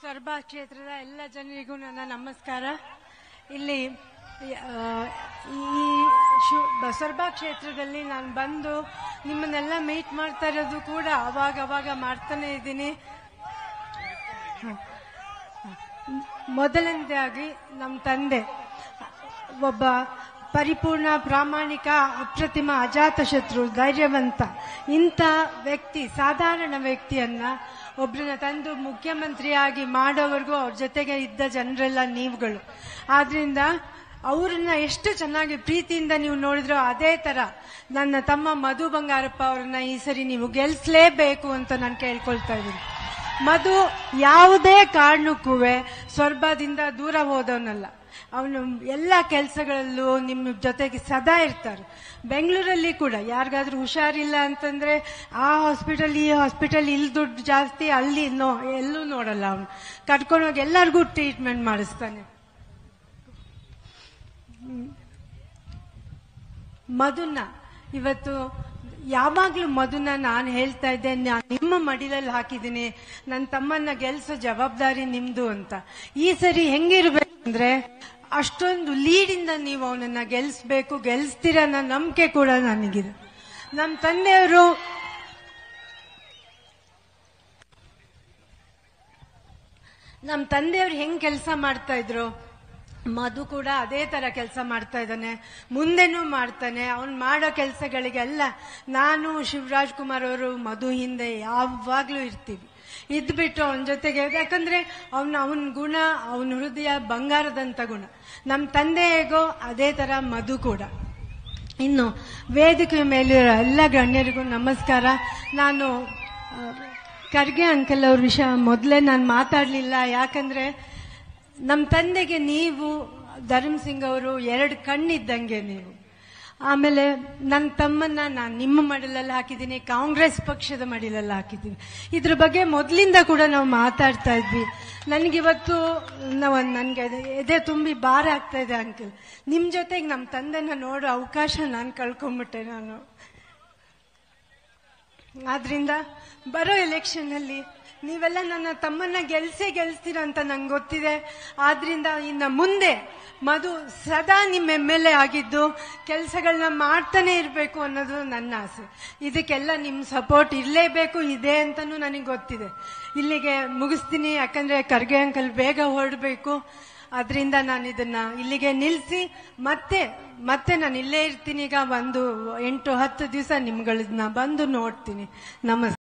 ಸೊರಬ ಕ್ಷೇತ್ರದ ಎಲ್ಲ ಜನರಿಗೂ ನನ್ನ ನಮಸ್ಕಾರ ಇಲ್ಲಿ ಆ, ಈ ಶು ಬಸರ್ಬಾ ಕ್ಷೇತ್ರದಲ್ಲಿ ನಾನು ಬಂದು ನಿಮ್ಮನ್ನೆಲ್ಲ ಮೀಟ್ ಮಾಡ್ತಾ ಇರೋದು ಕೂಡ ಅವಾಗ ಅವಾಗ ಮಾಡ್ತಾನೆ ಇದ್ದೀನಿ ಮೊದಲನೇದಾಗಿ ನಮ್ಮ ತಂದೆ ಒಬ್ಬ ಪರಿಪೂರ್ಣ ಪ್ರಾಮಾಣಿಕ ಅಪ್ರತಿಮ ಅಜಾತಶತ್ರು ಧೈರ್ಯವಂತ ಇಂಥ ವ್ಯಕ್ತಿ ಸಾಧಾರಣ ವ್ಯಕ್ತಿಯನ್ನ ಒಬ್ರನ್ನ ತಂದು ಮುಖ್ಯಮಂತ್ರಿಯಾಗಿ ಮಾಡೋವರೆಗೂ ಅವ್ರ ಜೊತೆಗೆ ಇದ್ದ ಜನರೆಲ್ಲ ನೀವುಗಳು ಆದ್ರಿಂದ ಅವ್ರನ್ನ ಎಷ್ಟು ಚೆನ್ನಾಗಿ ಪ್ರೀತಿಯಿಂದ ನೀವು ನೋಡಿದ್ರೋ ಅದೇ ತರ ನನ್ನ ತಮ್ಮ ಮಧು ಬಂಗಾರಪ್ಪ ಅವ್ರನ್ನ ಈ ಸರಿ ನೀವು ಗೆಲ್ಸ್ಲೇಬೇಕು ಅಂತ ನಾನು ಕೇಳ್ಕೊಳ್ತಾ ಇದ್ದೀನಿ ಮಧು ಯಾವುದೇ ಕಾರಣಕ್ಕೂ ಸ್ವರ್ಭದಿಂದ ದೂರ ಹೋದವನಲ್ಲ ಅವನು ಎಲ್ಲ ಕೆಲಸಗಳಲ್ಲೂ ನಿಮ್ಮ ಜೊತೆಗೆ ಸದಾ ಇರ್ತಾರೆ ಬೆಂಗಳೂರಲ್ಲಿ ಕೂಡ ಯಾರಿಗಾದ್ರೂ ಹುಷಾರಿಲ್ಲ ಅಂತಂದ್ರೆ ಆ ಹಾಸ್ಪಿಟಲ್ ಈ ಹಾಸ್ಪಿಟಲ್ ಇಲ್ಲಿ ದುಡ್ಡು ಜಾಸ್ತಿ ಅಲ್ಲಿ ನೋ ಎಲ್ಲೂ ನೋಡಲ್ಲ ಅವನು ಕರ್ಕೊಂಡೋಗಿ ಎಲ್ಲರಿಗೂ ಟ್ರೀಟ್ಮೆಂಟ್ ಮಾಡಿಸ್ತಾನೆ ಮಧುನ ಇವತ್ತು ಯಾವಾಗ್ಲೂ ಮಧುನ ನಾನು ಹೇಳ್ತಾ ಇದ್ದೆ ನಾನ್ ನಿಮ್ಮ ಮಡಿಲಲ್ಲಿ ಹಾಕಿದ್ದೀನಿ ನನ್ನ ತಮ್ಮನ್ನ ಗೆಲ್ಸೋ ಜವಾಬ್ದಾರಿ ನಿಮ್ದು ಅಂತ ಈ ಸರಿ ಹೆಂಗಿರ್ಬೇಕಂದ್ರೆ ಅಷ್ಟೊಂದು ಲೀಡಿಂದ ನೀವು ಅವನನ್ನ ಗೆಲ್ಸ್ಬೇಕು ಗೆಲ್ಸ್ತೀರ ಅನ್ನೋ ನಂಬಿಕೆ ಕೂಡ ನನಗಿದೆ ನಮ್ಮ ತಂದೆಯವರು ನಮ್ಮ ತಂದೆಯವ್ರು ಹೆಂಗ್ ಕೆಲಸ ಮಾಡ್ತಾ ಇದ್ರು ಮಧು ಕೂಡ ಅದೇ ತರ ಕೆಲಸ ಮಾಡ್ತಾ ಇದ್ದಾನೆ ಮುಂದೆನೂ ಮಾಡ್ತಾನೆ ಅವ್ನು ಮಾಡೋ ಕೆಲಸಗಳಿಗೆಲ್ಲ ನಾನು ಶಿವರಾಜ್ ಕುಮಾರ್ ಅವರು ಮಧು ಹಿಂದೆ ಯಾವಾಗ್ಲೂ ಇರ್ತೀವಿ ಇದ್ಬಿಟ್ಟು ಅವನ ಜೊತೆಗೆ ಯಾಕಂದ್ರೆ ಅವನ ಅವನ ಗುಣ ಅವನ ಹೃದಯ ಬಂಗಾರದಂತ ಗುಣ ನಮ್ಮ ತಂದೆ ಹೇಗೋ ಅದೇ ತರ ಮಧು ಕೂಡ ಇನ್ನು ವೇದಿಕೆ ಮೇಲಿರೋ ಎಲ್ಲ ಗಣ್ಯರಿಗೂ ನಮಸ್ಕಾರ ನಾನು ಆ, ಖರ್ಗೆ ಅಂಕಲ್ ಅವ್ರ ವಿಷಯ ಮೊದಲೇ ನಾನು ಮಾತಾಡಲಿಲ್ಲ ಯಾಕಂದ್ರೆ ನಮ್ಮ ತಂದೆಗೆ ನೀವು ಧರ್ಮ್ ಸಿಂಗ್ ಅವರು ಎರಡು ಕಣ್ಣಿದ್ದಂಗೆ ನೀವು ಆಮೇಲೆ ನನ್ನ ತಮ್ಮನ್ನ ನಾನು ನಿಮ್ಮ ಮಡಿಲಲ್ಲಿ ಹಾಕಿದ್ದೀನಿ ಕಾಂಗ್ರೆಸ್ ಪಕ್ಷದ ಮಡಿಲಲ್ಲಿ ಹಾಕಿದ್ದೀನಿ ಇದ್ರ ಬಗ್ಗೆ ಮೊದಲಿಂದ ಕೂಡ ನಾವು ಮಾತಾಡ್ತಾ ಇದ್ವಿ ನನಗಿವತ್ತು ಒಂದು ನನಗೆ ಎದೆ ತುಂಬಿ ಭಾರ ಆಗ್ತಾ ಇದೆ ಅಂಕಲ್ ನಿಮ್ಮ ಜೊತೆಗೆ ನಮ್ಮ ತಂದೆನ ನೋಡೋ ಅವಕಾಶ ನಾನು ಕಳ್ಕೊಂಡ್ಬಿಟ್ಟೆ ನಾನು ಆದ್ರಿಂದ ಬರೋ ಎಲೆಕ್ಷನ್ ಅಲ್ಲಿ ನೀವೆಲ್ಲ ನನ್ನ ತಮ್ಮನ್ನ ಗೆಲ್ಸೇ ಗೆಲ್ಸ್ತೀರ ಅಂತ ನಂಗೆ ಗೊತ್ತಿದೆ ಆದ್ರಿಂದ ಇನ್ನ ಮುಂದೆ ಮಧು ಸದಾ ನಿಮ್ಮ ಎಮ್ ಎಲ್ ಎ ಆಗಿದ್ದು ಕೆಲಸಗಳನ್ನ ಮಾಡ್ತಾನೆ ಇರಬೇಕು ಅನ್ನೋದು ನನ್ನ ಆಸೆ ಇದಕ್ಕೆಲ್ಲ ನಿಮ್ಮ ಸಪೋರ್ಟ್ ಇರಲೇಬೇಕು ಇದೆ ಅಂತನೂ ನನಗೆ ಗೊತ್ತಿದೆ ಇಲ್ಲಿಗೆ ಮುಗಿಸ್ತೀನಿ ಯಾಕಂದ್ರೆ ಖರ್ಗೆ ಅಂಕಲ್ ಬೇಗ ಹೊರಡಬೇಕು ಅದರಿಂದ ನಾನು ಇದನ್ನ ಇಲ್ಲಿಗೆ ನಿಲ್ಲಿಸಿ ಮತ್ತೆ ಮತ್ತೆ ನಾನು ಇಲ್ಲೇ ಇರ್ತೀನಿ ಈಗ ಒಂದು ಎಂಟು ಹತ್ತು ದಿವಸ ನಿಮ್ಗಳನ್ನ ಬಂದು ನೋಡ್ತೀನಿ ನಮಸ್ತೆ